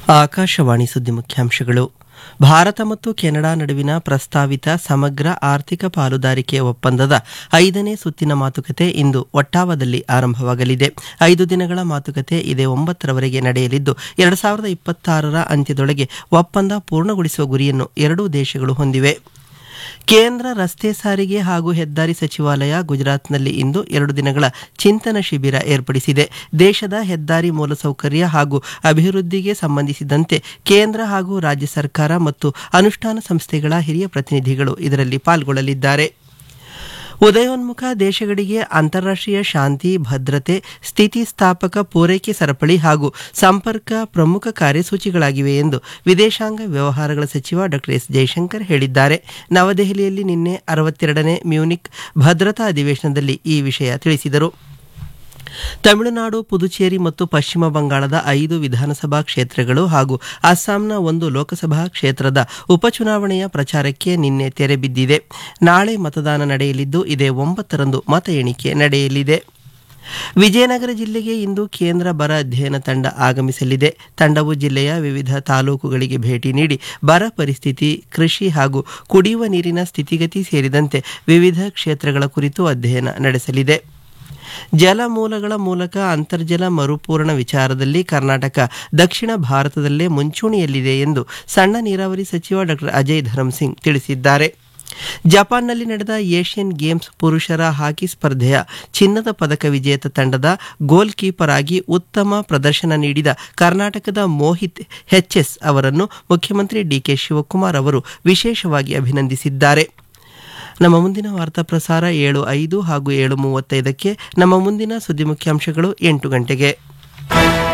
ಆಕಾಶವಾಣಿ ಸುದ್ದಿ ಮುಖ್ಯಾಂಶಗಳು ಭಾರತ ಮತ್ತು ಕೆನಡಾ ನಡುವಿನ ಪ್ರಸ್ತಾವಿತ ಸಮಗ್ರ ಆರ್ಥಿಕ ಪಾಲುದಾರಿಕೆ ಒಪ್ಪಂದದ ಐದನೇ ಸುತ್ತಿನ ಮಾತುಕತೆ ಇಂದು ಒಟ್ಟಾವದಲ್ಲಿ ಆರಂಭವಾಗಲಿದೆ ಐದು ದಿನಗಳ ಮಾತುಕತೆ ಇದೇ ಒಂಬತ್ತರವರೆಗೆ ನಡೆಯಲಿದ್ದು ಎರಡು ಸಾವಿರದ ಇಪ್ಪತ್ತಾರರ ಅಂತ್ಯದೊಳಗೆ ಒಪ್ಪಂದ ಪೂರ್ಣಗೊಳಿಸುವ ಗುರಿಯನ್ನು ಎರಡೂ ದೇಶಗಳು ಹೊಂದಿವೆ ಕೇಂದ್ರ ರಸ್ತೆ ಸಾರಿಗೆ ಹಾಗೂ ಹೆದ್ದಾರಿ ಸಚಿವಾಲಯ ಗುಜರಾತ್ನಲ್ಲಿ ಇಂದು ಎರಡು ದಿನಗಳ ಚಿಂತನ ಶಿಬಿರ ಏರ್ಪಡಿಸಿದೆ ದೇಶದ ಹೆದ್ದಾರಿ ಮೂಲಸೌಕರ್ಯ ಹಾಗೂ ಅಭಿವೃದ್ಧಿಗೆ ಸಂಬಂಧಿಸಿದಂತೆ ಕೇಂದ್ರ ಹಾಗೂ ರಾಜ್ಯ ಸರ್ಕಾರ ಮತ್ತು ಅನುಷ್ಠಾನ ಸಂಸ್ಥೆಗಳ ಹಿರಿಯ ಪ್ರತಿನಿಧಿಗಳು ಇದರಲ್ಲಿ ಪಾಲ್ಗೊಳ್ಳಲಿದ್ದಾರೆ ಉದಯೋನ್ಮುಖ ದೇಶಗಳಿಗೆ ಅಂತಾರಾಷ್ಟ್ರೀಯ ಶಾಂತಿ ಭದ್ರತೆ ಸ್ಥಿತಿಸ್ಥಾಪಕ ಪೂರೈಕೆ ಸರಪಳಿ ಹಾಗೂ ಸಂಪರ್ಕ ಪ್ರಮುಖ ಕಾರ್ಯಸೂಚಿಗಳಾಗಿವೆ ಎಂದು ವಿದೇಶಾಂಗ ವ್ಯವಹಾರಗಳ ಸಚಿವ ಡಾ ಎಸ್ ಜೈಶಂಕರ್ ಹೇಳಿದ್ದಾರೆ ನವದೆಹಲಿಯಲ್ಲಿ ನಿನ್ನೆ ಅರವತ್ತೆರಡನೇ ಮ್ಯೂನಿಕ್ ಭದ್ರತಾ ಅಧಿವೇಶನದಲ್ಲಿ ಈ ವಿಷಯ ತಿಳಿಸಿದರು ತಮಿಳುನಾಡು ಪುದುಚೇರಿ ಮತ್ತು ಪಶ್ಚಿಮ ಬಂಗಾಳದ ಐದು ವಿಧಾನಸಭಾ ಕ್ಷೇತ್ರಗಳು ಹಾಗೂ ಅಸ್ಸಾಂನ ಒಂದು ಲೋಕಸಭಾ ಕ್ಷೇತ್ರದ ಉಪಚುನಾವಣೆಯ ಪ್ರಚಾರಕ್ಕೆ ನಿನ್ನೆ ತೆರೆ ಬಿದ್ದಿದೆ ನಾಳೆ ಮತದಾನ ನಡೆಯಲಿದ್ದು ಇದೇ ಒಂಬತ್ತರಂದು ಮತ ಎಣಿಕೆ ನಡೆಯಲಿದೆ ವಿಜಯನಗರ ಜಿಲ್ಲೆಗೆ ಇಂದು ಕೇಂದ್ರ ಬರ ಅಧ್ಯಯನ ತಂಡ ಆಗಮಿಸಲಿದೆ ತಂಡವು ಜಿಲ್ಲೆಯ ವಿವಿಧ ತಾಲೂಕುಗಳಿಗೆ ಭೇಟಿ ನೀಡಿ ಬರ ಪರಿಸ್ಥಿತಿ ಕೃಷಿ ಹಾಗೂ ಕುಡಿಯುವ ನೀರಿನ ಸ್ಥಿತಿಗತಿ ಸೇರಿದಂತೆ ವಿವಿಧ ಕ್ಷೇತ್ರಗಳ ಕುರಿತು ಅಧ್ಯಯನ ನಡೆಸಲಿದೆ ಜಲಮೂಲಗಳ ಮೂಲಕ ಅಂತರ್ಜಲ ಮರುಪೂರಣ ವಿಚಾರದಲ್ಲಿ ಕರ್ನಾಟಕ ದಕ್ಷಿಣ ಭಾರತದಲ್ಲೇ ಮುಂಚೂಣಿಯಲ್ಲಿದೆ ಎಂದು ಸಣ್ಣ ನೀರಾವರಿ ಸಚಿವ ಡಾ ಅಜಯ್ ಧರ್ಮಸಿಂಗ್ ತಿಳಿಸಿದ್ದಾರೆ ಜಪಾನ್ನಲ್ಲಿ ನಡೆದ ಏಷ್ಯನ್ ಗೇಮ್ಸ್ ಪುರುಷರ ಹಾಕಿ ಸ್ಪರ್ಧೆಯ ಚಿನ್ನದ ಪದಕ ವಿಜೇತ ತಂಡದ ಗೋಲ್ ಕೀಪರ್ ಆಗಿ ಉತ್ತಮ ಪ್ರದರ್ಶನ ನೀಡಿದ ಕರ್ನಾಟಕದ ಮೋಹಿತ್ ಎಚ್ಎಸ್ ಅವರನ್ನು ಮುಖ್ಯಮಂತ್ರಿ ಡಿಕೆ ಶಿವಕುಮಾರ್ ಅವರು ವಿಶೇಷವಾಗಿ ಅಭಿನಂದಿಸಿದ್ದಾರೆ ನಮ್ಮ ಮುಂದಿನ ವಾರ್ತಾ ಪ್ರಸಾರ ಏಳು ಐದು ಹಾಗೂ ಏಳು ಮೂವತ್ತೈದಕ್ಕೆ ನಮ್ಮ ಮುಂದಿನ ಸುದ್ದಿ ಮುಖ್ಯಾಂಶಗಳು ಎಂಟು ಗಂಟೆಗೆ